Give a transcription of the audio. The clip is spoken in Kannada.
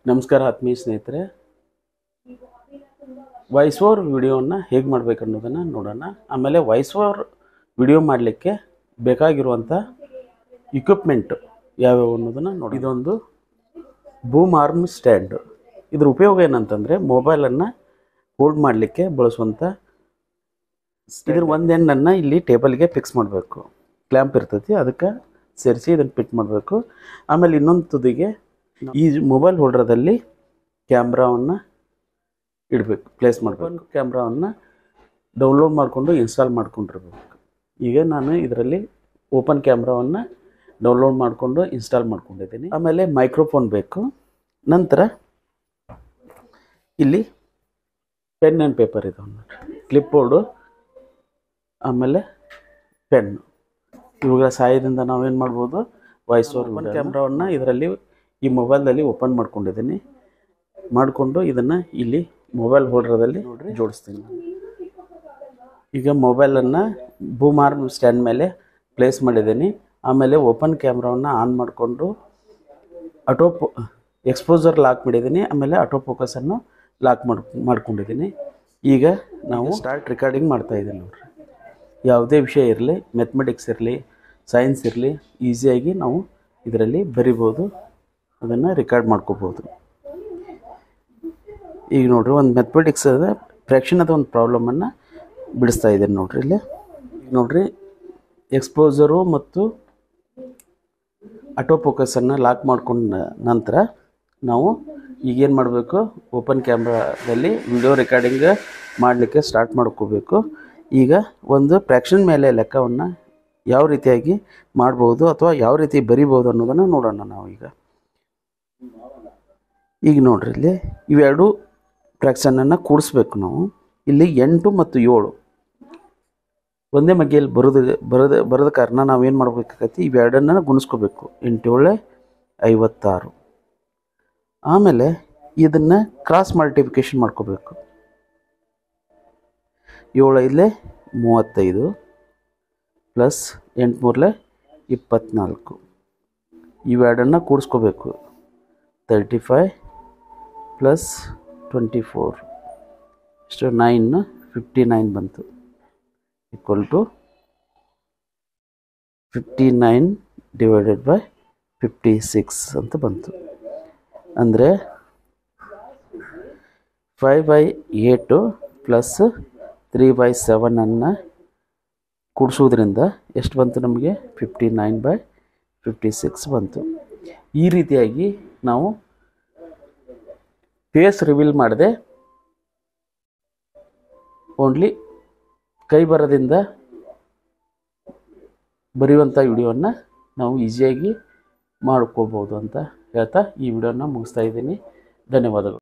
ನಮಸ್ಕಾರ ಆತ್ಮೀಯ ಸ್ನೇಹಿತರೆ ವಾಯ್ಸ್ ಓವರ್ ವಿಡಿಯೋವನ್ನು ಹೇಗೆ ಮಾಡ್ಬೇಕು ಅನ್ನೋದನ್ನು ನೋಡೋಣ ಆಮೇಲೆ ವಾಯ್ಸ್ ಓವರ್ ವಿಡಿಯೋ ಮಾಡಲಿಕ್ಕೆ ಬೇಕಾಗಿರುವಂಥ ಇಕ್ವಿಪ್ಮೆಂಟ್ ಯಾವ್ಯಾವು ಅನ್ನೋದನ್ನು ನೋಡಿ ಇದೊಂದು ಬೂಮ್ ಆರ್ಮ್ ಸ್ಟ್ಯಾಂಡ್ ಇದ್ರ ಉಪಯೋಗ ಏನಂತಂದರೆ ಮೊಬೈಲನ್ನು ಹೋಲ್ಡ್ ಮಾಡಲಿಕ್ಕೆ ಬಳಸುವಂಥ ಇದ್ರ ಒಂದು ಎಂಡನ್ನು ಇಲ್ಲಿ ಟೇಬಲ್ಗೆ ಫಿಕ್ಸ್ ಮಾಡಬೇಕು ಕ್ಲ್ಯಾಂಪ್ ಇರ್ತೈತಿ ಅದಕ್ಕೆ ಸೇರಿಸಿ ಇದನ್ನು ಫಿಟ್ ಮಾಡಬೇಕು ಆಮೇಲೆ ಇನ್ನೊಂದು ತುದಿಗೆ ಈ ಮೊಬೈಲ್ ಹೋಲ್ಡರ್ದಲ್ಲಿ ಕ್ಯಾಮ್ರಾವನ್ನು ಇಡಬೇಕು ಪ್ಲೇಸ್ ಮಾಡಬೇಕು ಕ್ಯಾಮ್ರಾವನ್ನು ಡೌನ್ಲೋಡ್ ಮಾಡಿಕೊಂಡು ಇನ್ಸ್ಟಾಲ್ ಮಾಡ್ಕೊಂಡಿರ್ಬೇಕು ಈಗ ನಾನು ಇದರಲ್ಲಿ ಓಪನ್ ಕ್ಯಾಮ್ರಾವನ್ನು ಡೌನ್ಲೋಡ್ ಮಾಡಿಕೊಂಡು ಇನ್ಸ್ಟಾಲ್ ಮಾಡ್ಕೊಂಡಿದ್ದೀನಿ ಆಮೇಲೆ ಮೈಕ್ರೋಫೋನ್ ಬೇಕು ನಂತರ ಇಲ್ಲಿ ಪೆನ್ ಆ್ಯಂಡ್ ಪೇಪರ್ ಇದಾವೆ ನೋಡಿರಿ ಕ್ಲಿಪ್ ಬೋರ್ಡು ಆಮೇಲೆ ಪೆನ್ನು ಇವುಗಳ ಸಹಾಯದಿಂದ ನಾವೇನು ಮಾಡ್ಬೋದು ವಾಯ್ಸ್ ಓವರ್ ಕ್ಯಾಮ್ರಾವನ್ನು ಇದರಲ್ಲಿ ಈ ಮೊಬೈಲ್ದಲ್ಲಿ ಓಪನ್ ಮಾಡ್ಕೊಂಡಿದ್ದೀನಿ ಮಾಡಿಕೊಂಡು ಇದನ್ನು ಇಲ್ಲಿ ಮೊಬೈಲ್ ಹೋಲ್ಡರ್ದಲ್ಲಿ ಜೋಡಿಸ್ತೀನಿ ಈಗ ಮೊಬೈಲನ್ನು ಬೂಮಾರ್ ಸ್ಟ್ಯಾಂಡ್ ಮೇಲೆ ಪ್ಲೇಸ್ ಮಾಡಿದ್ದೀನಿ ಆಮೇಲೆ ಓಪನ್ ಕ್ಯಾಮ್ರಾವನ್ನು ಆನ್ ಮಾಡಿಕೊಂಡು ಆಟೋ ಪೋ ಎಕ್ಸ್ಪೋಸರ್ ಲಾಕ್ ಮಾಡಿದ್ದೀನಿ ಆಮೇಲೆ ಆಟೋ ಫೋಕಸನ್ನು ಲಾಕ್ ಮಾಡ್ ಮಾಡ್ಕೊಂಡಿದ್ದೀನಿ ಈಗ ನಾವು ಸ್ಟಾರ್ಟ್ ರೆಕಾರ್ಡಿಂಗ್ ಮಾಡ್ತಾ ಇದ್ದೀನಿ ನೋಡ್ರಿ ಯಾವುದೇ ವಿಷಯ ಇರಲಿ ಮೆಥಮೆಟಿಕ್ಸ್ ಇರಲಿ ಸೈನ್ಸ್ ಇರಲಿ ಈಸಿಯಾಗಿ ನಾವು ಇದರಲ್ಲಿ ಬರಿಬೋದು ಅದನ್ನು ರೆಕಾರ್ಡ್ ಮಾಡ್ಕೋಬೋದು ಈಗ ನೋಡ್ರಿ ಒಂದು ಮೆಥಮೆಟಿಕ್ಸ್ ಅದ ಫ್ರ್ಯಾಕ್ಷನ್ ಅದ ಒಂದು ಪ್ರಾಬ್ಲಮನ್ನು ಬಿಡಿಸ್ತಾ ಇದ್ದೀನಿ ನೋಡ್ರಿ ಇಲ್ಲಿ ಈಗ ನೋಡ್ರಿ ಎಕ್ಸ್ಪೋಸರು ಮತ್ತು ಆಟೋ ಫೋಕಸನ್ನು ಲಾಕ್ ಮಾಡ್ಕೊಂಡ ನಂತರ ನಾವು ಈಗೇನು ಮಾಡಬೇಕು ಓಪನ್ ಕ್ಯಾಮ್ರಾದಲ್ಲಿ ವಿಡಿಯೋ ರೆಕಾರ್ಡಿಂಗ್ ಮಾಡಲಿಕ್ಕೆ ಸ್ಟಾರ್ಟ್ ಮಾಡ್ಕೋಬೇಕು ಈಗ ಒಂದು ಫ್ರ್ಯಾಕ್ಷನ್ ಮೇಲೆ ಲೆಕ್ಕವನ್ನು ಯಾವ ರೀತಿಯಾಗಿ ಮಾಡ್ಬೋದು ಅಥವಾ ಯಾವ ರೀತಿ ಬರಿಬೋದು ಅನ್ನೋದನ್ನು ನೋಡೋಣ ನಾವು ಈಗ ಈಗ ನೋಡ್ರಿ ಇಲ್ಲಿ ಇವೆರಡು ಫ್ರ್ಯಾಕ್ಷನನ್ನು ಕೂಡಿಸ್ಬೇಕು ನಾವು ಇಲ್ಲಿ ಎಂಟು ಮತ್ತು ಏಳು ಒಂದೇ ಮಗ್ಗಿಯಲ್ಲಿ ಬರೋದು ಬರೋದ ಬರೋದ ಕಾರಣ ನಾವೇನು ಮಾಡ್ಬೇಕಾಗತ್ತೆ ಇವೆರಡನ್ನ ಗುಣಿಸ್ಕೋಬೇಕು ಎಂಟೇಳೆ ಐವತ್ತಾರು ಆಮೇಲೆ ಇದನ್ನು ಕ್ರಾಸ್ ಮಲ್ಟಿಪ್ಲಿಕೇಶನ್ ಮಾಡ್ಕೋಬೇಕು ಏಳು ಐದಲೇ ಮೂವತ್ತೈದು ಪ್ಲಸ್ ಎಂಟು ಮೂರಲೆ ಇಪ್ಪತ್ತ್ನಾಲ್ಕು ಇವೆರಡನ್ನು ಕೂಡಿಸ್ಕೋಬೇಕು thirty five plus twenty four ಇಷ್ಟು ನೈನ್ ಫಿಫ್ಟಿ ನೈನ್ ಬಂತು equal to fifty nine divided by fifty six ಅಂತ ಬಂತು ಅಂದರೆ five by eight plus three by ಸೆವೆನನ್ನು ಕೂಡಿಸೋದ್ರಿಂದ ಎಷ್ಟು ಬಂತು ನಮಗೆ fifty nine by fifty six ಬಂತು ಈ ರೀತಿಯಾಗಿ ನಾವು ಫೇಸ್ ರಿವೀಲ್ ಮಾಡದೆ ಓನ್ಲಿ ಕೈ ಬರದಿಂದ ಬರೆಯುವಂಥ ವಿಡಿಯೋವನ್ನು ನಾವು ಈಸಿಯಾಗಿ ಮಾಡ್ಕೋಬೋದು ಅಂತ ಹೇಳ್ತಾ ಈ ವಿಡಿಯೋನ ಮುಗಿಸ್ತಾ ಇದ್ದೀನಿ ಧನ್ಯವಾದಗಳು